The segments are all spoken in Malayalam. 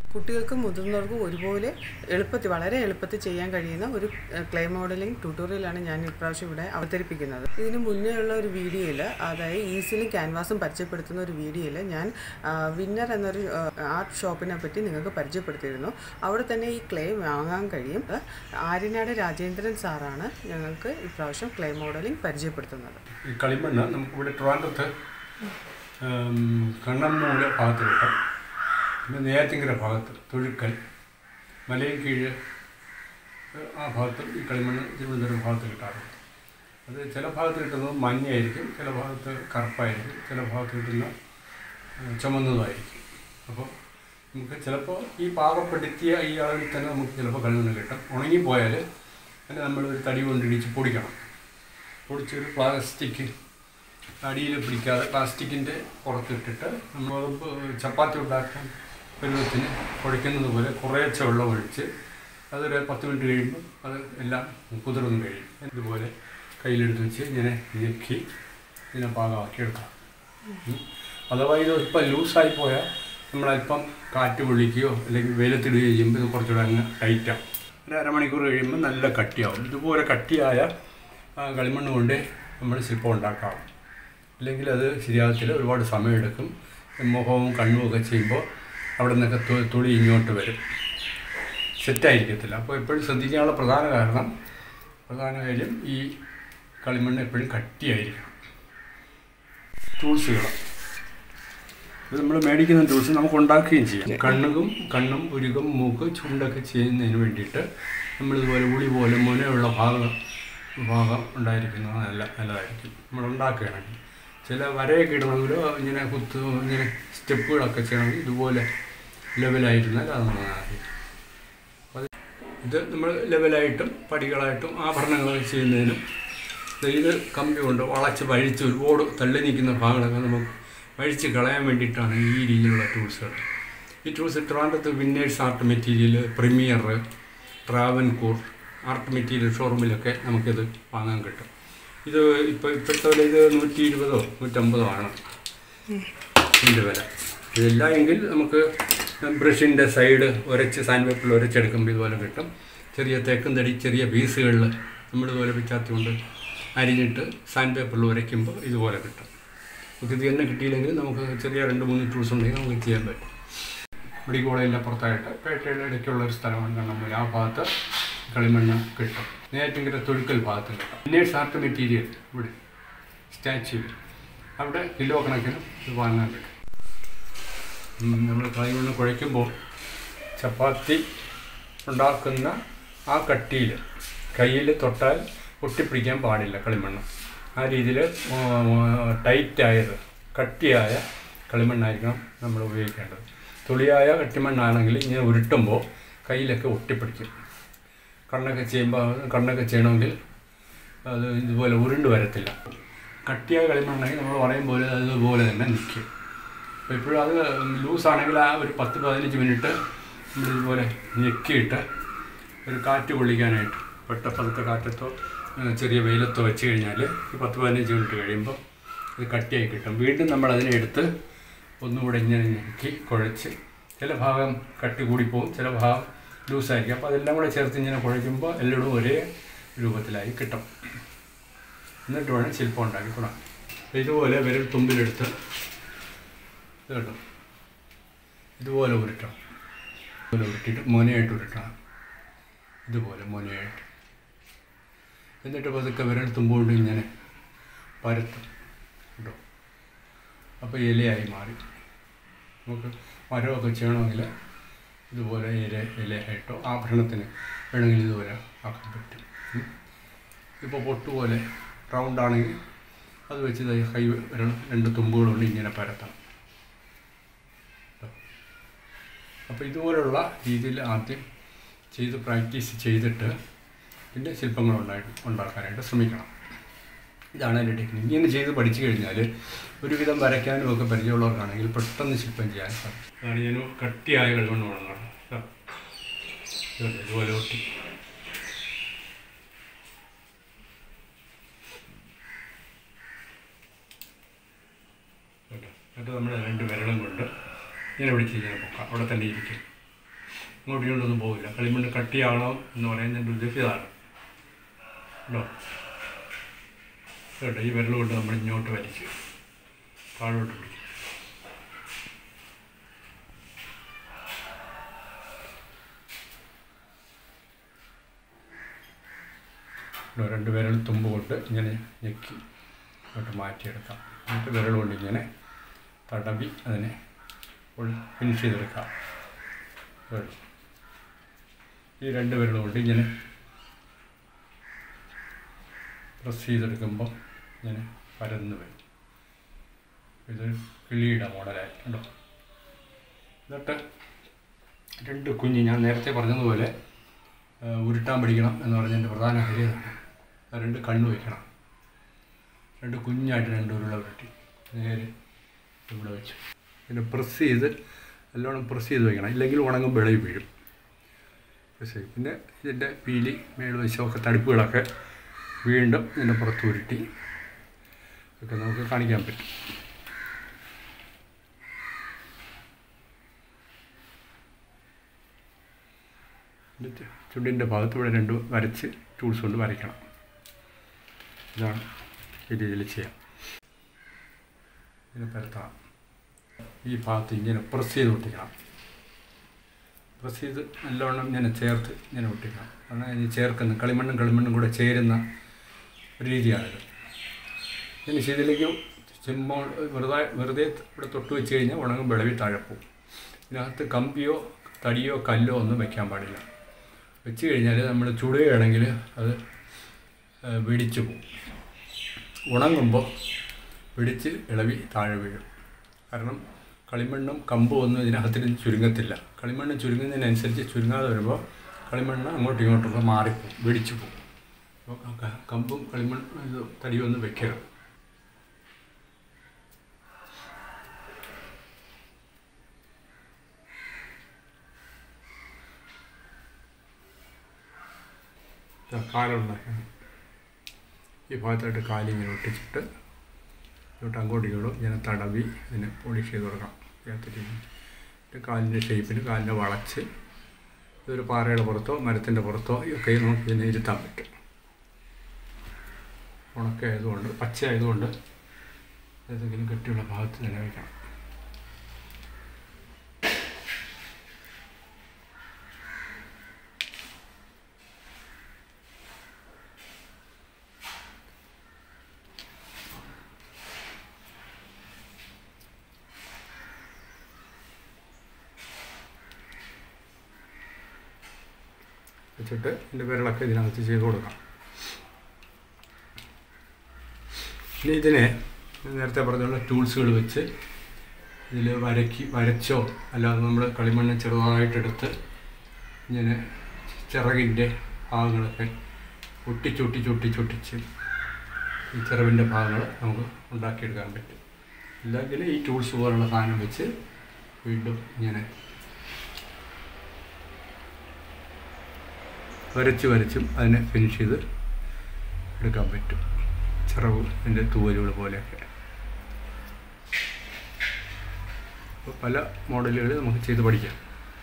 കുട്ടികൾക്കും മുതിർന്നവർക്കും ഒരുപോലെ എളുപ്പത്തിൽ വളരെ എളുപ്പത്തിൽ ചെയ്യാൻ കഴിയുന്ന ഒരു ക്ലേ മോഡലിംഗ് ട്യൂട്ടോറിയലാണ് ഞാൻ ഇപ്രാവശ്യം ഇവിടെ അവതരിപ്പിക്കുന്നത് ഇതിന് മുന്നേ ഉള്ള ഒരു വീഡിയോയിൽ അതായത് ഈസിലും ക്യാൻവാസും പരിചയപ്പെടുത്തുന്ന ഒരു വീഡിയോയിൽ ഞാൻ വിന്നർ എന്നൊരു ആർട്ട് ഷോപ്പിനെ പറ്റി നിങ്ങൾക്ക് പരിചയപ്പെടുത്തിയിരുന്നു അവിടെ തന്നെ ഈ ക്ലേ വാങ്ങാൻ കഴിയും ആര്യനാട് രാജേന്ദ്രൻ സാറാണ് ഞങ്ങൾക്ക് ഇപ്രാവശ്യം ക്ലേ മോഡലിംഗ് പരിചയപ്പെടുത്തുന്നത് ഈ കളിമണ്ണ് നമുക്കിവിടെ ട്രിവാൻഡ്രത്ത് കണ്ണമ്മൂല ഭാഗത്ത് കിട്ടും പിന്നെ നെയ്യാറ്റിങ്കര ഭാഗത്ത് തൊഴുക്കൽ മലയും കീഴ് ആ ഭാഗത്ത് ഈ കളിമണ്ണ് തിരുവനന്തപുരം ഭാഗത്ത് കിട്ടാറുണ്ട് അത് ചില ഭാഗത്ത് കിട്ടുന്നത് മഞ്ഞയായിരിക്കും ചില ഭാഗത്ത് കറുപ്പായിരിക്കും ചില ഭാഗത്ത് കിട്ടുന്ന ഏഹ്, ചുമന്നതായിരിക്കും അപ്പോൾ നമുക്ക് ചിലപ്പോൾ ഈ പാകപ്പെടുത്തിയ ഈ അളവിൽ തന്നെ നമുക്ക് ചിലപ്പോൾ കളിമണ്ണ് കിട്ടും ഉണങ്ങിപ്പോയാൽ അതിനെ നമ്മൾ ഒരു തടി കൊണ്ടിടിച്ച് പൊടിക്കണം പൊടിച്ചൊരു പ്ലാസ്റ്റിക് അടിയിൽ പിടിക്കാതെ പ്ലാസ്റ്റിക്കിൻ്റെ പുറത്തിട്ടിട്ട് നമ്മൾ ചപ്പാത്തി ഉണ്ടാക്കാൻ പരുവത്തിന് കുഴയ്ക്കുന്നത് പോലെ കുറേശ്ശെ വെള്ളം ഒഴിച്ച് അതൊരു പത്ത് മിനിറ്റ് കഴിയുമ്പോൾ അത് എല്ലാം കുതിർന്ന് കഴിയും ഇതുപോലെ കയ്യിലെടുത്ത് വെച്ച് ഇങ്ങനെ ഞെക്കി ഇതിനെ പാകമാക്കി എടുക്കാം ഉം. അഥവാ ഇത് ഇപ്പം ലൂസായി പോയാൽ നമ്മളല്പം കാറ്റ് പൊള്ളിക്കുകയോ അല്ലെങ്കിൽ വെയിലത്തിടുകയോ ചെയ്യുമ്പോൾ ഇത് കുറച്ചുകൂടെ അങ്ങ് ടൈറ്റാവും ഒരു അരമണിക്കൂർ കഴിയുമ്പോൾ നല്ല കട്ടിയാവും ഇതുപോലെ കട്ടിയായ ആ, കളിമണ്ണ് കൊണ്ട് നമ്മൾ ശില്പം ഉണ്ടാക്കാം അല്ലെങ്കിൽ അത് ശരിയാകത്തില്ല ഒരുപാട് സമയമെടുക്കും മുഖവും കണ്ണും ഒക്കെ ചെയ്യുമ്പോൾ അവിടെ നിന്നൊക്കെ തു- തുളി ഇങ്ങോട്ട് വരും സെറ്റായിരിക്കത്തില്ല അപ്പോൾ എപ്പോഴും ശ്രദ്ധിക്കാനുള്ള പ്രധാന കാരണം പ്രധാന കാര്യം ഈ കളിമണ്ണ് എപ്പോഴും കട്ടിയായിരിക്കണം ടൂൾസുകൾ ഇത് നമ്മൾ മേടിക്കുന്ന ടൂൾസ് നമുക്ക് ഉണ്ടാക്കുകയും ചെയ്യാം കണ്ണും കണ്ണും ഉരുകം മൂക്ക് ചുണ്ടൊക്കെ ചെയ്യുന്നതിന് വേണ്ടിയിട്ട് നമ്മളിതുപോലെ ഉളി പോലെ മുനയുള്ള ഭാഗം ഭാഗം ഉണ്ടായിരിക്കുന്നത് നല്ല നല്ലതായിരിക്കും നമ്മൾ ഉണ്ടാക്കുകയാണെങ്കിൽ ചില വരയൊക്കെ ഇടണമെങ്കിലോ ഇങ്ങനെ കുത്ത് ഇങ്ങനെ സ്റ്റെപ്പുകളൊക്കെ ചെയ്യണമെങ്കിൽ ഇതുപോലെ ലെവലായിരുന്നാൽ അത് നന്നായിരിക്കും അത് ഇത് നമ്മൾ ലെവലായിട്ടും പടികളായിട്ടും ആഭരണങ്ങളൊക്കെ ചെയ്യുന്നതിനും ദേ ഇത് കമ്പി കൊണ്ട് വളച്ച് വഴിച്ച് ഒരുപാട് തള്ളി നിൽക്കുന്ന ഭാഗങ്ങളൊക്കെ നമുക്ക് വഴിച്ച് കളയാൻ വേണ്ടിയിട്ടാണ് ഈ രീതിയിലുള്ള ടൂൾസുകൾ ഈ ടൂൾസ് ട്രിവാൻഡ്രത്ത് Winners art material Premier Travancore art material ഷോറൂമിലൊക്കെ നമുക്കിത് വാങ്ങാൻ കിട്ടും ഇത് ഇപ്പോൾ ഇപ്പോഴത്തെ വില ഇത് നൂറ്റി ഇരുപതോ നൂറ്റമ്പതോ ആണ് ഇതിൻ്റെ വില ഇതില്ല എങ്കിൽ നമുക്ക് ബ്രഷിൻ്റെ സൈഡ് ഉരച്ച് സാൻഡ് പേപ്പറിൽ ഉരച്ചെടുക്കുമ്പോൾ ഇതുപോലെ കിട്ടും ചെറിയ തേക്കും തടി ചെറിയ പീസുകളിൽ നമ്മളിതുപോലെ പിച്ചാത്തി കൊണ്ട് അരിഞ്ഞിട്ട് സാൻഡ് പേപ്പറിൽ ഉരയ്ക്കുമ്പോൾ ഇതുപോലെ കിട്ടും നമുക്ക് ഇത് തന്നെ കിട്ടിയില്ലെങ്കിൽ നമുക്ക് ചെറിയ രണ്ട് മൂന്ന് ടൂൾസ് ഉണ്ടെങ്കിൽ നമുക്ക് ചെയ്യാൻ പറ്റും മെഡിക്കോളേജിൻ്റെ അപ്പുറത്തായിട്ട് പേട്ടയുടെ ഇടയ്ക്കുള്ള ഒരു സ്ഥലമാണ് കണ്ണമ്മൂല ആ ഭാഗത്ത് കളിമണ്ണ് കിട്ടും നേറ്റിങ്കര തൊഴുക്കൽ ഭാഗത്ത് കിട്ടും പിന്നീട് ആർട്ട് മെറ്റീരിയൽ ഇവിടെ സ്റ്റാച്യു അവിടെ കിലോ കണക്കിന് ഇത് വാങ്ങാൻ കിട്ടും നമ്മൾ കളിമണ്ണ് കുഴയ്ക്കുമ്പോൾ ചപ്പാത്തി ഉണ്ടാക്കുന്ന ആ കട്ടിയിൽ കയ്യിൽ തൊട്ടാൽ ഒട്ടിപ്പിടിക്കാൻ പാടില്ല കളിമണ്ണ് ആ രീതിയിൽ ടൈറ്റായത് കട്ടിയായ കളിമണ്ണായിരിക്കണം നമ്മൾ ഉപയോഗിക്കേണ്ടത് തുളിയായ കട്ടിമണ്ണാണെങ്കിൽ ഇങ്ങനെ ഉരുട്ടുമ്പോൾ കയ്യിലൊക്കെ ഒട്ടിപ്പിടിക്കും കണ്ണൊക്കെ ചെയ്യുമ്പോൾ കണ്ണൊക്കെ ചെയ്യണമെങ്കിൽ അത് ഇതുപോലെ ഉരുണ്ട് വരത്തില്ല കട്ടിയായ കളിമണ്ണാണെങ്കിൽ നമ്മൾ പറയും പോലെ അതുപോലെ തന്നെ നിൽക്കും അപ്പോൾ ഇപ്പോഴും അത് ലൂസാണെങ്കിൽ ആ ഒരു പത്ത് പതിനഞ്ച് മിനിറ്റ് നമ്മളിതുപോലെ ഞെക്കിയിട്ട് ഒരു കാറ്റ് കൊള്ളിക്കാനായിട്ട് വെട്ടപ്പതുക്കെ കാറ്റത്തോ ഏഹ് ചെറിയ വെയിലത്തോ വെച്ച് കഴിഞ്ഞാൽ ഒരു പത്ത് പതിനഞ്ച് മിനിറ്റ് കഴിയുമ്പോൾ ഇത് കട്ടിയായി കിട്ടും വീണ്ടും നമ്മൾ അതിനെ എടുത്ത് ഒന്നുകൂടെ ഇങ്ങനെ ഞെക്കി കുഴച്ച് ചില ഭാഗം കട്ടി കൂടിപ്പോവും ചില ഭാഗം ലൂസായിരിക്കും അപ്പോൾ അതെല്ലാം കൂടെ ചേർത്ത് ഇങ്ങനെ കുഴയ്ക്കുമ്പോൾ എല്ലായിടും ഒരേ രൂപത്തിലായി കിട്ടും എന്നിട്ട് വേണം ശില്പം ഉണ്ടാക്കി തുടങ്ങാം അപ്പോൾ ഇതുപോലെ വിരൽ തുമ്പിലെടുത്ത് ഇത് കേട്ടോ ഇതുപോലെ ഉരുട്ടണം ഇതുപോലെ ഉരുട്ടിയിട്ട് മുനയായിട്ട് ഉരുട്ടണം ഇതുപോലെ മുനയായിട്ട് എന്നിട്ട് പതുക്കെ വിരൽ തുമ്പുകൊണ്ട് ഇങ്ങനെ പരത്തും കേട്ടോ അപ്പോൾ ഇലയായി മാറി നമുക്ക് മരമൊക്കെ ചെയ്യണമെങ്കിൽ ഇതുപോലെ ഇല ഇലയായിട്ടോ ആഭരണത്തിന് വേണമെങ്കിൽ ഇതുപോലെ ആക്കാൻ പറ്റും ഉം. ഇപ്പോൾ പൊട്ടുപോലെ റൗണ്ടാണെങ്കിൽ അത് വെച്ച് ദേ കൈ വിരൽ രണ്ട് തുമ്പുകളുണ്ട് ഇങ്ങനെ പരത്താം അപ്പോൾ ഇതുപോലുള്ള രീതിയിൽ ആദ്യം ചെയ്ത് പ്രാക്ടീസ് ചെയ്തിട്ട് പിന്നെ ശില്പങ്ങൾ ഉണ്ടായിട്ട് ഉണ്ടാക്കാനായിട്ട് ശ്രമിക്കണം ഇതാണ് എൻ്റെ ടെക്നിക്ക് ഇങ്ങനെ ചെയ്ത് പഠിച്ചു കഴിഞ്ഞാൽ ഒരുവിധം വരയ്ക്കാനും ഒക്കെ പരിചയമുള്ളവർക്കാണെങ്കിൽ പെട്ടെന്ന് ശില്പം ചെയ്യാൻ സാധിക്കും അതാണ് ഞാൻ കട്ടിയായ കളിമണ്ണ് വേണമെന്നാണ് ഇതുപോലെ ഒട്ടി കേട്ടോ എന്നിട്ട് നമ്മൾ രണ്ട് വിരളും കൊണ്ട് ഇങ്ങനെ പിടിച്ച് ഇങ്ങനെ പൊക്കാം അവിടെ തന്നെ ഇരിക്കും ഇങ്ങോട്ടും ഇങ്ങോട്ടൊന്നും പോകില്ല കളിമണ്ണ് കട്ടിയാകണം എന്ന് പറയുന്നതിൻ്റെ ഉദ്ദേശം ഇതാണ് കേട്ടോ കേട്ടോ ഈ വിരൽ കൊണ്ട് നമ്മൾ ഇങ്ങോട്ട് വലിക്കും താഴോട്ട് പിടിക്കും ഇവിടെ രണ്ട് വിരൽ തുമ്പ് കൊണ്ട് ഇങ്ങനെ ഞെക്കി ഇങ്ങോട്ട് മാറ്റിയെടുക്കാം എന്നിട്ട് വിരൽ കൊണ്ട് ഇങ്ങനെ തടവി അതിനെ ഫിനിഷ് ചെയ്തെടുക്കാം കേട്ടോ ഈ രണ്ട് വിരൽ കൊണ്ട് ഇങ്ങനെ പ്രസ് ചെയ്തെടുക്കുമ്പോൾ ഇങ്ങനെ പരന്ന് വരും ഇത് കിളിയുടെ മോഡലായി കണ്ടോ എന്നിട്ട് രണ്ട് കുഞ്ഞ് ഞാൻ നേരത്തെ പറഞ്ഞതുപോലെ ആ, ഉരുട്ടാൻ പഠിക്കണം എന്ന് പറഞ്ഞതിൻ്റെ പ്രധാന കാര്യം ഇതാണ്. ആ രണ്ട് കണ്ണ് വയ്ക്കണം രണ്ട് കുഞ്ഞായിട്ട് രണ്ട് ഉരുള ഉരുട്ടി നേരെ ഇവിടെ വെച്ചു പിന്നെ പ്രസ് ചെയ്ത് നല്ലോണം പ്രസ് ചെയ്ത് വയ്ക്കണം ഇല്ലെങ്കിൽ ഉണങ്ങും വിളയി വീഴും പ്രസ് ചെയ്യും പിന്നെ ഇതിൻ്റെ പീലി മേൽവശമൊക്കെ തടിപ്പുകളൊക്കെ വീണ്ടും ഇതിൻ്റെ പുറത്ത് ഉരുട്ടി ഒക്കെ നമുക്ക് കാണിക്കാൻ പറ്റും എന്നിട്ട് ചുണ്ടിൻ്റെ ഭാഗത്ത് ഇവിടെ രണ്ട് വരച്ച് ടൂൾസ് കൊണ്ട് വരയ്ക്കണം ഇതാണ് ഈ രീതിയിൽ ചെയ്യാം ഇങ്ങനെ പരത്തണം ഈ ഭാഗത്ത് ഇങ്ങനെ പ്രസ് ചെയ്ത് ഒട്ടിക്കണം പ്രസ് ചെയ്ത് നല്ലവണ്ണം ഇങ്ങനെ ചേർത്ത് ഇങ്ങനെ ഒട്ടിക്കണം കാരണം ഇനി ചേർക്കുന്ന കളിമണ്ണും കളിമണ്ണും കൂടെ ചേരുന്ന ഒരു രീതിയാണിത് ഇനി ഇതിലേക്ക് ചുമ്മാ വെറുതെ വെറുതെ ഇവിടെ തൊട്ട് വെച്ച് കഴിഞ്ഞാൽ ഉണങ്ങും വിളവി താഴെ പോകും ഇതിനകത്ത് കമ്പിയോ തടിയോ കല്ലോ ഒന്നും വെക്കാൻ പാടില്ല വെച്ച് കഴിഞ്ഞാൽ നമ്മൾ ചുടുകയാണെങ്കിൽ അത് ആ, വെടിച്ചു പോകും ഉണങ്ങുമ്പോൾ പിടിച്ച് ഇളവി താഴെ വീഴും കാരണം കളിമണ്ണും കമ്പും ഒന്നും ഇതിനകത്തിന് ചുരുങ്ങത്തില്ല കളിമണ്ണ് ചുരുങ്ങുന്നതിനനുസരിച്ച് ചുരുങ്ങാതെ വരുമ്പോൾ കളിമണ്ണ് അങ്ങോട്ടും ഇങ്ങോട്ടൊക്കെ മാറിപ്പോവും വെടിച്ചു പോകും അപ്പോൾ ക- കമ്പും കളിമണ്ണ് ഇത് തടിയും ഒന്നും വെക്കരുത് കാലുണ്ടാക്കണം ഈ ഭാഗത്തായിട്ട് കാലിങ്ങനെ ഒട്ടിച്ചിട്ട് ഇങ്ങോട്ട് അങ്ങോട്ടും ഇങ്ങോട്ടും ഇങ്ങനെ തടവി ഇതിനെ പോളിഷ് ചെയ്ത് കൊടുക്കണം ഇതിനകത്ത് കാലിൻ്റെ ഷേപ്പിന് കാലിനെ വളച്ച് ഇതൊരു പാറയുടെ പുറത്തോ മരത്തിൻ്റെ പുറത്തോ ഒക്കെ നമുക്ക് ഇതിനെ ഇരുത്താൻ പറ്റും ഉണക്കായതുകൊണ്ട് പച്ചയായതുകൊണ്ട് ഏതെങ്കിലും കെട്ടിയുള്ള ഭാഗത്ത് തന്നെ വയ്ക്കണം വെച്ചിട്ട് ഇതിൻ്റെ വിരളൊക്കെ ഇതിനകത്ത് ചെയ്ത് കൊടുക്കാം ഇനി ഇതിനെ നേരത്തെ പറഞ്ഞുള്ള ടൂൾസുകൾ വെച്ച് ഇതിൽ വരക്കി വരച്ചോ അല്ലാതെ നമ്മൾ കളിമണ്ണ് ചെറുതായിട്ടെടുത്ത് ഇങ്ങനെ ചിറകിൻ്റെ ഭാഗങ്ങളൊക്കെ ഒട്ടിച്ചൊട്ടിച്ചൊട്ടിച്ചൊട്ടിച്ച് ഈ ചിറവിൻ്റെ ഭാഗങ്ങൾ നമുക്ക് ഉണ്ടാക്കിയെടുക്കാൻ പറ്റും ഇല്ലെങ്കിൽ ഈ ടൂൾസ് പോലുള്ള സാധനം വെച്ച് വീണ്ടും ഇങ്ങനെ വരച്ച് വരച്ചും അതിനെ ഫിനിഷ് ചെയ്ത് എടുക്കാൻ പറ്റും ചിറവ് അതിൻ്റെ തൂവലുകൾ പോലെയൊക്കെ അപ്പോൾ പല മോഡലുകൾ നമുക്ക് ചെയ്ത് പഠിക്കാം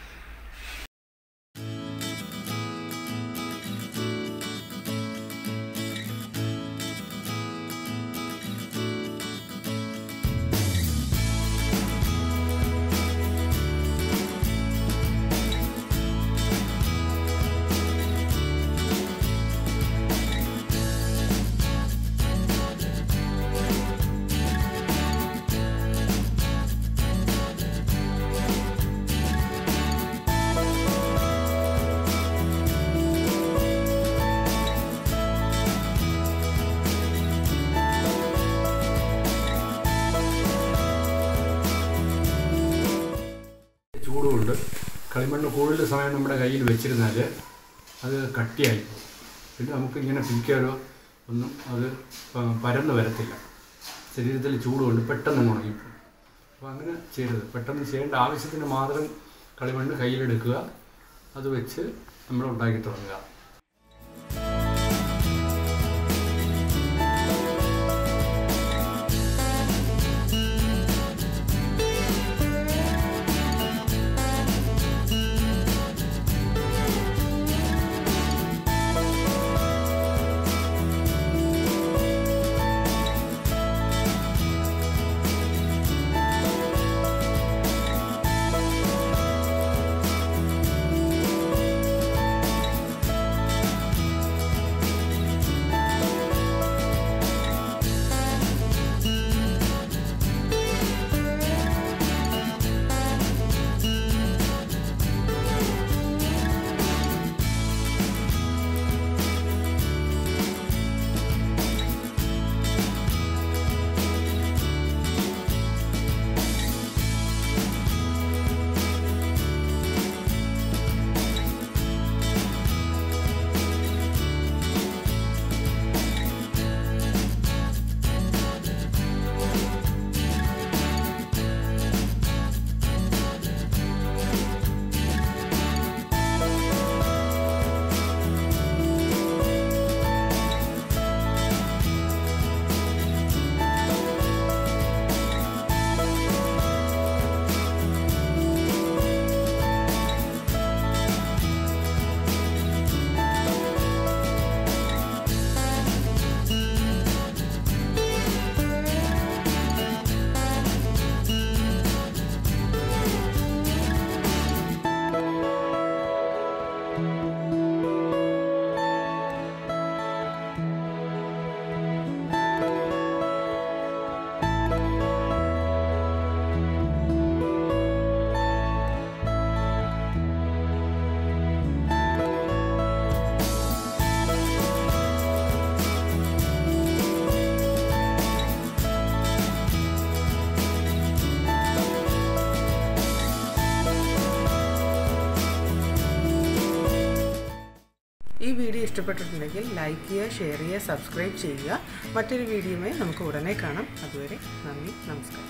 ചൂടുകൊണ്ട് കളിമണ്ണ് കൂടുതൽ സമയം നമ്മുടെ കയ്യിൽ വെച്ചിരുന്നാൽ അത് കട്ടിയായി പോകും പിന്നെ നമുക്ക് ഇങ്ങനെ പിടിക്കാനോ ഒന്നും അത് പ- പരന്ന് വരത്തില്ല ശരീരത്തിൽ ചൂടുകൊണ്ട് പെട്ടെന്ന് ഉണങ്ങിപ്പോകും അപ്പോൾ അങ്ങനെ ചെയ്യരുത് പെട്ടെന്ന് ചെയ്യേണ്ട ആവശ്യത്തിന് മാത്രം കളിമണ്ണ് കയ്യിലെടുക്കുക അത് വെച്ച് നമ്മൾ ഉണ്ടാക്കി തുടങ്ങുക ഈ വീഡിയോ ഇഷ്ടപ്പെട്ടിട്ടുണ്ടെങ്കിൽ ലൈക്ക് ചെയ്യുക ഷെയർ ചെയ്യുക സബ്സ്ക്രൈബ് ചെയ്യുക മറ്റൊരു വീഡിയോയുമായി നമുക്ക് ഉടനെ കാണാം അതുവരെ നന്ദി നമസ്കാരം